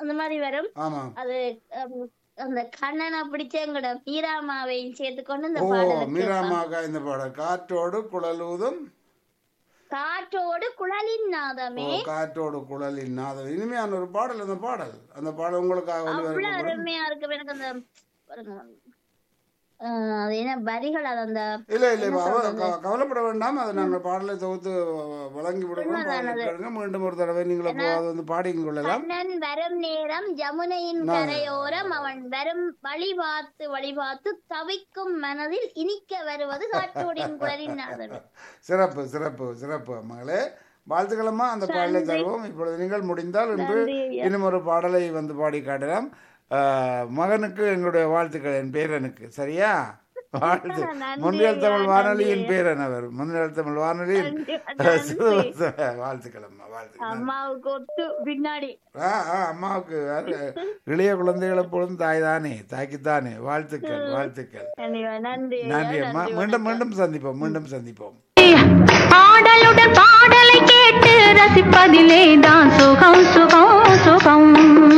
அந்த மாதிரி வரும் ஆமாம் அது ஹம், அந்த கண்ணனை பிடிச்ச எங்களோட மீராமாவையும் சேர்த்து கொண்டு இந்த ஓ பாடலுக்கு மீராமாக்கா இந்த பாடல் காற்றோடு குழலூதும் காற்றோடு குழலின் ஓ நாதமே காற்றோடு குழலின் நாதம் இனிமையான ஒரு பாடல் அந்த பாடல் அந்த பாடல் உங்களுக்காக அவ்வளவு ஒளிபரப்பப்படும் அருமையா இருக்கு எனக்கு அந்த பாருங்க, அஹ், அது என்ன வரிகள் அது அந்த இல்ல இல்ல என்ன அவ- சொல்றது? க- கவலைப்பட வேண்டாம் அது நாங்கள் பாடலை தொகுத்து வழங்கி விடுறோம் உண்மைதான் பாடலை அது. கேளுங்க மீண்டும் ஒரு தடவை நீங்கள் அப்போ அதை வந்து பாடிக் கொள்ளலாம் கண்ணன் வரும் நேரம் ஜமுனையின் நான்- கரையோரம் அவன் வரும் வழி பார்த்து வழி பார்த்து தவிக்கும் மனதில் இனிக்க வருவது காற்றோடின் குழலின் நாதமே சிறப்பு சிறப்பு சிறப்பு மகளே வாழ்த்துக்களம்மா அந்த பாடலை தருவோம் இப்பொழுது நீங்கள் முடிந்தால் இன்று நன்றி ஐயா. இன்னும் ஒரு பாடலை வந்து பாடி காட்டலாம் ஆஹ், மகனுக்கு எங்களுடைய வாழ்த்துக்கள் என் பேரனுக்கு சரியா வாழ்த்து நன்றி முன்னியல் ஐயா, தமிழ் நன்றி வானொலியின் பேரன் அவர் முன்னியல் தமிழ் வானொலியின் நன்றி, நன்றி. வாழ்த்துக்களம்மா வாழ்த்துக்கள் அம்மாவுக்கு ஒத்து பின்னாடி ஆ ஆ அம்மாவுக்கு யாரு? இளைய குழந்தைகள் எப்பொழுதும் தாய் தானே தாய்க்குத்தானே வாழ்த்துக்கள் வாழ்த்துக்கள் நன்றி நன்றி ஐயா, நன்றி அம்மா நன்றி, மீண்டும் வணக்கம். மீண்டும் சந்திப்போம் மீண்டும் சந்திப்போம் பாடலுடன் பாடலை கேட்டு ரசிப்பதிலே தான் சுகம் சுகம் சுகம்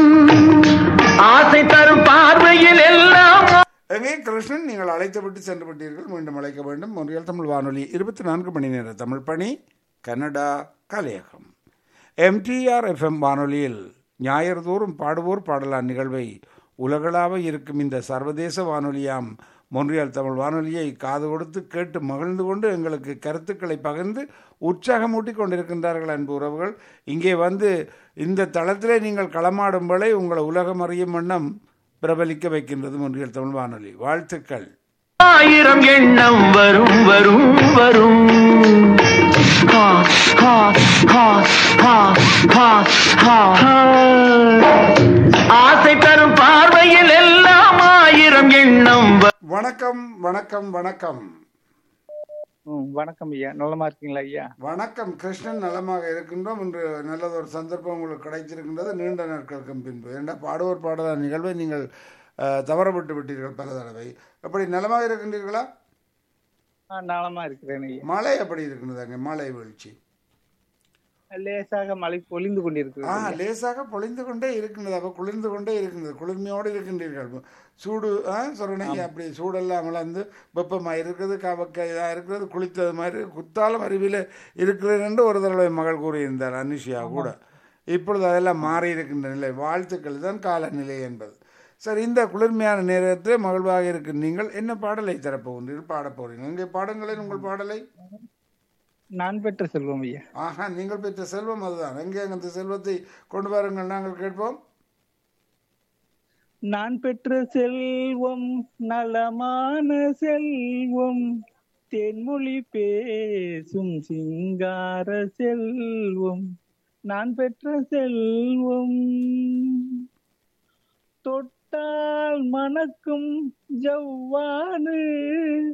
ஆசை தரும் பார்வையில் எல்லாம் எங்கே கிருஷ்ணன் நீங்கள் அழைத்து விட்டு சென்று விட்டீர்கள் மீண்டும் அழைக்க வேண்டும் முறையில் தமிழ் வானொலி இருபத்தி நான்கு மணி நேர தமிழ் பணி கனடா கலையகம் எம்டிஆர் எஃப்எம் வானொலியில் ஞாயிறு தோறும் பாடுவோர் பாடலான் நிகழ்வை உலகளாவ இருக்கும் இந்த சர்வதேச வானொலியாம் மொன்றியல் தமிழ் வானொலியை காது கொடுத்து கேட்டு மகிழ்ந்து கொண்டு எங்களுக்கு கருத்துக்களை பகிர்ந்து உற்சாகமூட்டி கொண்டிருக்கின்றார்கள் அன்பு உறவுகள் இங்கே வந்து இந்த தளத்திலே நீங்கள் களமாடும் வேளை உங்களை உலகம் அறியும் வண்ணம் பிரபலிக்க வைக்கின்றது மொன்றியல் தமிழ் வானொலி வாழ்த்துக்கள் ஆயிரம் எண்ணம் வரும் வரும் வரும் ஹா, ஹா, ஹா, ஹா, ஹா, ஹா, ஹா. ஆசை தரும் பார்வையில் எல்லாம் ஆயிரம் எண்ணம் வரும். வணக்கம் வணக்கம் வணக்கம் ம், வணக்கம் ஐயா நலமா இருக்கீங்களா ஐயா வணக்கம் கிருஷ்ணன் நலமாக இருக்கின்றோம் இன்று நல்லதொரு சந்தர்ப்பம் உங்களுக்கு கிடைச்சிருக்கின்றது நீண்ட நாட்களுக்கும் பின்பு ஏண்டா பாடுவோர் பாடல நிகழ்வை நீங்கள் அஹ், தவற விட்டு விட்டீர்கள் பல தடவை எப்படி நலமாக இருக்கின்றீர்களா ஆ, நலமா இருக்கிறேன் ஐயா மழை எப்படி இருக்கின்றது அங்கே மழை வீழ்ச்சி லேசாக மழை பொழிந்து ஆ கொண்டிருக்கிறது லேசாக பொழிந்து கொண்டே இருக்கின்றது அப்போ குளிர்ந்து கொண்டே இருக்கின்றது குளிர்மையோடு இருக்கின்றீர்கள் சூடு ஆ சொல்றேன் அப்படி சூடெல்லாம் வளர்ந்து வெப்பமாக இருக்கிறது கவக்க இதாக இருக்கிறது குளித்தது மாதிரி குத்தாலம் அருவியில் இருக்கிறது என்று ஒரு தடவை மகள் கூறியிருந்தார் அனுஷியா கூட இப்பொழுது அதெல்லாம் மாறி இருக்கின்ற நிலை வாழ்த்துக்கள் தான் காலநிலை என்பது சரி இந்த குளிர்மையான நேரத்தில் மகிழ்வாக இருக்கும் நீங்கள் என்ன பாடலை தரப்போகின்றீர்கள் பாடப் போகிறீர்கள் இங்கே பாடங்களேன் உங்கள் பாடலை நான் பெற்ற செல்வம் ஐயா ஆஹா நீங்கள் பெற்ற செல்வம் அதுதான் எங்கே அந்த செல்வத்தை கொண்டு வாருங்கள் நாங்கள் கேட்போம் நான் பெற்ற செல்வம் நலமான செல்வம் தென்மொழி பேசும் சிங்கார செல்வம் நான் பெற்ற செல்வம் தொட்டால் மணக்கும் ஜவ்வானு